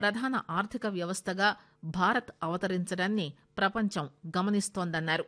ప్రధాన ఆర్థిక వ్యవస్థగా భారత్ అవతరించడాన్ని ప్రపంచం గమనిస్తోందన్నారు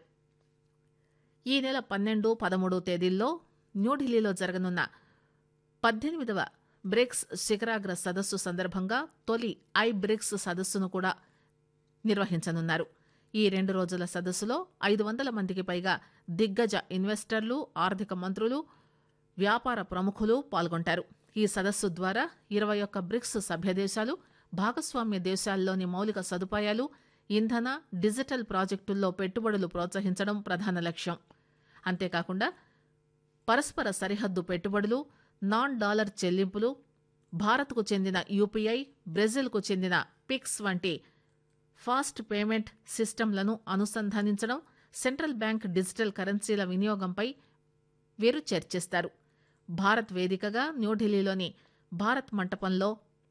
ఈ నెల పన్నెండు పదమూడు తేదీల్లో న్యూఢిల్లీలో జరగనున్న పద్దెనిమిదవ బ్రిక్స్ శిఖరాగ్ర సదస్సు సందర్భంగా తొలి ఐ బ్రిక్స్ సదస్సును కూడా నిర్వహించనున్నారు ఈ రెండు రోజుల సదస్సులో ఐదు వందల మందికి పైగా దిగ్గజ ఇన్వెస్టర్లు ఆర్థిక మంత్రులు వ్యాపార ప్రముఖులు పాల్గొంటారు ఈ సదస్సు ద్వారా ఇరవై ఒక్క బ్రిక్స్ సభ్యదేశాలు భాగస్వామ్య దేశాల్లోని మౌలిక సదుపాయాలు ఇంధన డిజిటల్ ప్రాజెక్టుల్లో పెట్టుబడులు ప్రోత్సహించడం ప్రధాన లక్ష్యం అంతేకాకుండా పరస్పర సరిహద్దు పెట్టుబడులు నాన్ డాలర్ చెల్లింపులు భారత్కు చెందిన యూపీఐ బ్రెజిల్కు చెందిన పిక్స్ వంటి ఫాస్ట్ పేమెంట్ సిస్టంలను అనుసంధానించడం సెంట్రల్ బ్యాంక్ డిజిటల్ కరెన్సీల వినియోగంపై వీరు చర్చిస్తారు భారత్ వేదికగా న్యూఢిల్లీలోని భారత్ మంటపంలో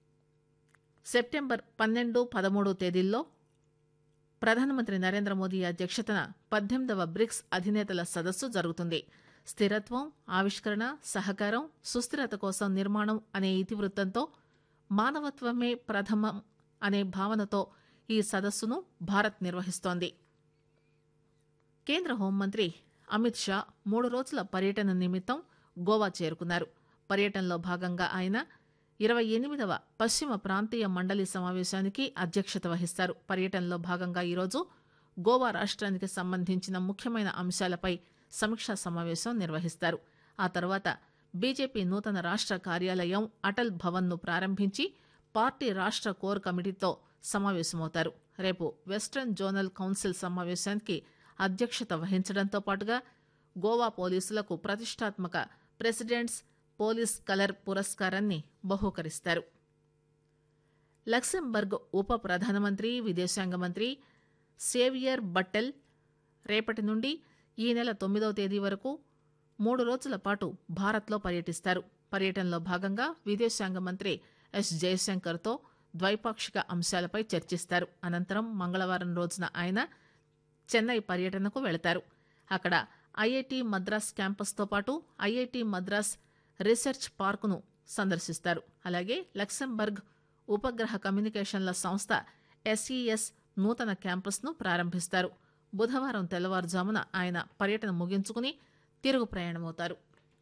సెప్టెంబర్ పన్నెండు పదమూడు తేదీల్లో ప్రధానమంత్రి నరేంద్ర మోదీ అధ్యక్షతన పద్దెనిమిదవ బ్రిక్స్ అధినేతల సదస్సు జరుగుతుంది స్థిరత్వం ఆవిష్కరణ సహకారం సుస్థిరత కోసం నిర్మాణం అనే ఇతివృత్తంతో మానవత్వమే ప్రథమం అనే భావనతో ఈ సదస్సును భారత్ నిర్వహిస్తోంది కేంద్ర హోంమంత్రి అమిత్ షా మూడు రోజుల పర్యటన నిమిత్తం గోవా చేరుకున్నారు పర్యటనలో భాగంగా ఆయన ఇరవై ఎనిమిదవ పశ్చిమ ప్రాంతీయ మండలి సమావేశానికి అధ్యక్షత వహిస్తారు పర్యటనలో భాగంగా ఈరోజు గోవా రాష్ట్రానికి సంబంధించిన ముఖ్యమైన అంశాలపై సమీక్షా సమావేశం నిర్వహిస్తారు ఆ తర్వాత బీజేపీ నూతన రాష్ట్ర కార్యాలయం అటల్ భవన్ను ప్రారంభించి పార్టీ రాష్ట్ర కోర్ కమిటీతో సమావేశమవుతారు రేపు వెస్టర్న్ జోనల్ కౌన్సిల్ సమావేశానికి అధ్యక్షత వహించడంతో పాటుగా గోవా పోలీసులకు ప్రతిష్టాత్మక ప్రెసిడెంట్స్ పోలీస్ కలర్ పురస్కారాన్ని బహూకరిస్తారు లక్సెంబర్గ్ ఉప ప్రధానమంత్రి విదేశాంగ మంత్రి సేవియర్ బట్టెల్ రేపటి నుండి ఈ నెల తొమ్మిదవ తేదీ వరకు మూడు రోజుల పాటు భారత్లో పర్యటిస్తారు పర్యటనలో భాగంగా విదేశాంగ మంత్రి ఎస్ జయశంకర్తో ద్వైపాక్షిక అంశాలపై చర్చిస్తారు అనంతరం మంగళవారం రోజున ఆయన చెన్నై పర్యటనకు వెళతారు అక్కడ ఐఐటి మద్రాస్ క్యాంపస్తో పాటు ఐఐటి మద్రాస్ రీసెర్చ్ పార్కును సందర్శిస్తారు అలాగే లక్సెంబర్గ్ ఉపగ్రహ కమ్యూనికేషన్ల సంస్థ ఎస్ఈఎస్ నూతన క్యాంపస్ను ప్రారంభిస్తారు బుధవారం తెల్లవారుజామున ఆయన పర్యటన ముగించుకుని తిరుగు ప్రయాణమవుతారు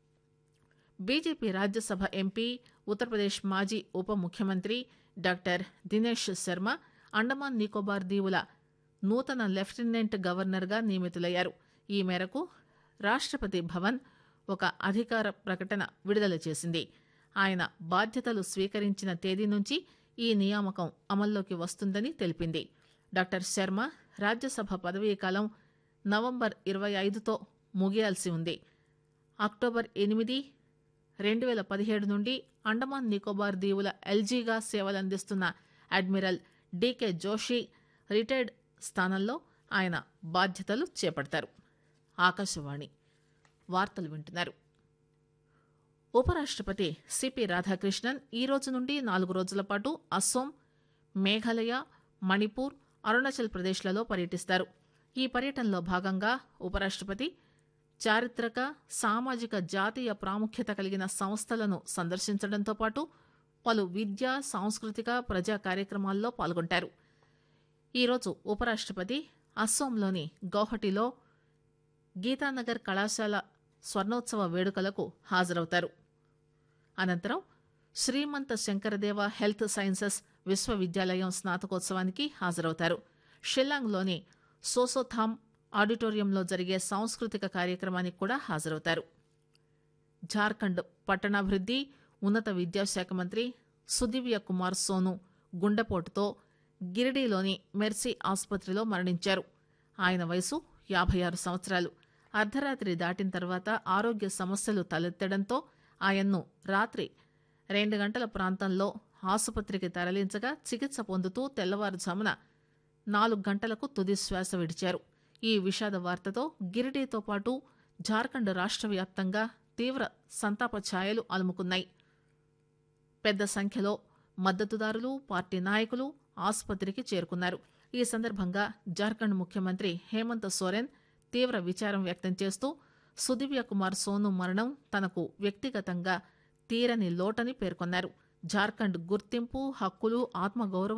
బీజేపీ రాజ్యసభ ఎంపీ ఉత్తరప్రదేశ్ మాజీ ఉప ముఖ్యమంత్రి డాక్టర్ దినేష్ శర్మ అండమాన్ నికోబార్ దీవుల నూతన లెఫ్టినెంట్ గవర్నర్గా నియమితులయ్యారు ఈ మేరకు రాష్ట్రపతి భవన్ ఒక అధికార ప్రకటన విడుదల చేసింది ఆయన బాధ్యతలు స్వీకరించిన తేదీ నుంచి ఈ నియామకం అమల్లోకి వస్తుందని తెలిపింది డాక్టర్ శర్మ రాజ్యసభ పదవీకాలం నవంబర్ ఇరవై ఐదుతో ముగియాల్సి ఉంది అక్టోబర్ ఎనిమిది రెండు వేల పదిహేడు నుండి అండమాన్ నికోబార్ దీవుల ఎల్జీగా సేవలందిస్తున్న అడ్మిరల్ డీకే జోషి రిటైర్డ్ స్థానంలో ఆయన బాధ్యతలు చేపడతారు ఆకాశవాణి వార్తలు వింటున్నారు ఉపరాష్ట్రపతి సిపి రాధాకృష్ణన్ ఈ రోజు నుండి నాలుగు రోజుల పాటు అస్సోం మేఘాలయ మణిపూర్ అరుణాచల్ ప్రదేశ్లలో పర్యటిస్తారు ఈ పర్యటనలో భాగంగా ఉపరాష్ట్రపతి చారిత్రక సామాజిక జాతీయ ప్రాముఖ్యత కలిగిన సంస్థలను సందర్శించడంతో పాటు పలు విద్యా సాంస్కృతిక ప్రజా కార్యక్రమాల్లో పాల్గొంటారు ఈరోజు ఉపరాష్ట్రపతి అస్సోంలోని గౌహటిలో గీతానగర్ కళాశాల స్వర్ణోత్సవ వేడుకలకు హాజరవుతారు అనంతరం శ్రీమంత శంకరదేవ హెల్త్ సైన్సెస్ విశ్వవిద్యాలయం స్నాతకోత్సవానికి హాజరవుతారు షిల్లాంగ్లోని సోసోథామ్ ఆడిటోరియంలో జరిగే సాంస్కృతిక కార్యక్రమానికి కూడా హాజరవుతారు జార్ఖండ్ పట్టణాభివృద్ది ఉన్నత విద్యాశాఖ మంత్రి సుదివ్య కుమార్ సోను గుండెపోటుతో గిరిడీలోని మెర్సీ ఆసుపత్రిలో మరణించారు ఆయన వయసు యాభై ఆరు సంవత్సరాలు అర్ధరాత్రి దాటిన తర్వాత ఆరోగ్య సమస్యలు తలెత్తడంతో ఆయన్ను రాత్రి రెండు గంటల ప్రాంతంలో ఆసుపత్రికి తరలించగా చికిత్స పొందుతూ తెల్లవారుజామున నాలుగు గంటలకు తుది శ్వాస విడిచారు ఈ విషాద వార్తతో గిరిడీతో పాటు జార్ఖండ్ రాష్ట్ర వ్యాప్తంగా తీవ్ర సంతాప ఛాయలు అలుముకున్నాయి పెద్ద సంఖ్యలో మద్దతుదారులు పార్టీ నాయకులు ఆసుపత్రికి చేరుకున్నారు ఈ సందర్భంగా జార్ఖండ్ ముఖ్యమంత్రి హేమంత్ సోరెన్ తీవ్ర విచారం వ్యక్తం చేస్తూ సుదివ్య కుమార్ సోను మరణం తనకు వ్యక్తిగతంగా తీరని లోటని పేర్కొన్నారు జార్ఖండ్ గుర్తింపు హక్కులు ఆత్మగౌరవం